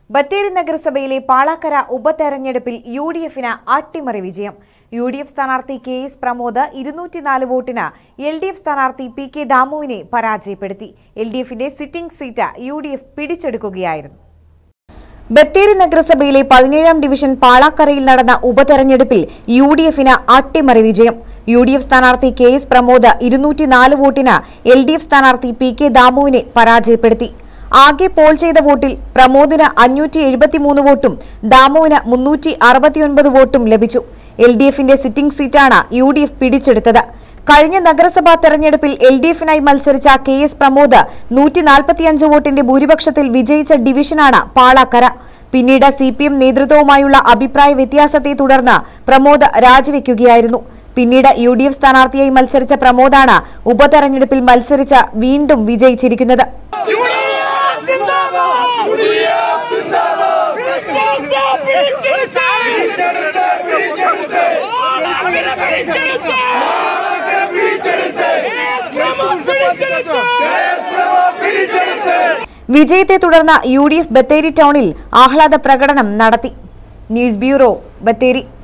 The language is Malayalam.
ബത്തേരി നഗരസഭയിലെ പാളാക്കര ഉപതെരഞ്ഞെടുപ്പിൽ യു ഡി എഫിന് അട്ടിമറി വിജയം യു ഡി എഫ് സ്ഥാനാർത്ഥി കെ എസ് പ്രമോദ് ഇരുന്നൂറ്റിനാല് വോട്ടിന് എൽ ഡി എഫ് സ്ഥാനാർത്ഥി പി കെ ദാമുവിനെ പരാജയപ്പെടുത്തി എൽ ഡി എഫിന്റെ sitting seat U D F പിടിച്ചെടുക്കുകയായിരുന്നു ബത്തേരി നഗരസഭയിലെ പതിനേഴാം ഡിവിഷൻ പാളാക്കരയിൽ നടന്ന ഉപതെരഞ്ഞെടുപ്പിൽ യു ഡി എഫിന് അട്ടിമറി വിജയം യു ഡി എഫ് സ്ഥാനാർത്ഥി കെ എസ് പ്രമോദ് ഇരുന്നൂറ്റിനാല് വോട്ടിന് എൽ ഡി എഫ് സ്ഥാനാർത്ഥി പി കെ ദാമുവിനെ പരാജയപ്പെടുത്തി ആകെ പോൾ ചെയ്ത വോട്ടിൽ പ്രമോദിന് അഞ്ഞൂറ്റി എഴുപത്തിമൂന്ന് വോട്ടും ദാമുവിന് മുന്നൂറ്റി അറുപത്തിയൊൻപത് വോട്ടും ലഭിച്ചു എൽ ഡി എഫിന്റെ സിറ്റിംഗ് സീറ്റാണ് യു ഡി എഫ് പിടിച്ചെടുത്തത് കഴിഞ്ഞ നഗരസഭാ തെരഞ്ഞെടുപ്പിൽ എൽ ഡി എഫിനായി മത്സരിച്ച കെ എസ് പ്രമോദ് നൂറ്റി നാൽപ്പത്തിയഞ്ച് വോട്ടിന്റെ ഭൂരിപക്ഷത്തിൽ വിജയിച്ച ഡിവിഷനാണ് പാളാക്കര പിന്നീട് സി പി എം നേതൃത്വവുമായുള്ള അഭിപ്രായ വ്യത്യാസത്തെ തുടർന്ന് പ്രമോദ് രാജിവെക്കുകയായിരുന്നു പിന്നീട് യു ഡി എഫ് സ്ഥാനാർത്ഥിയായി മത്സരിച്ച പ്രമോദാണ് ഉപതെരഞ്ഞെടുപ്പിൽ മത്സരിച്ച് വീണ്ടും വിജയിച്ചിരിക്കുന്നത് വിജയത്തെ തുടർന്ന് യു ഡി എഫ് ബത്തേരി ടൗണിൽ ആഹ്ലാദ പ്രകടനം നടത്തി ന്യൂസ് ബ്യൂറോ ബത്തേരി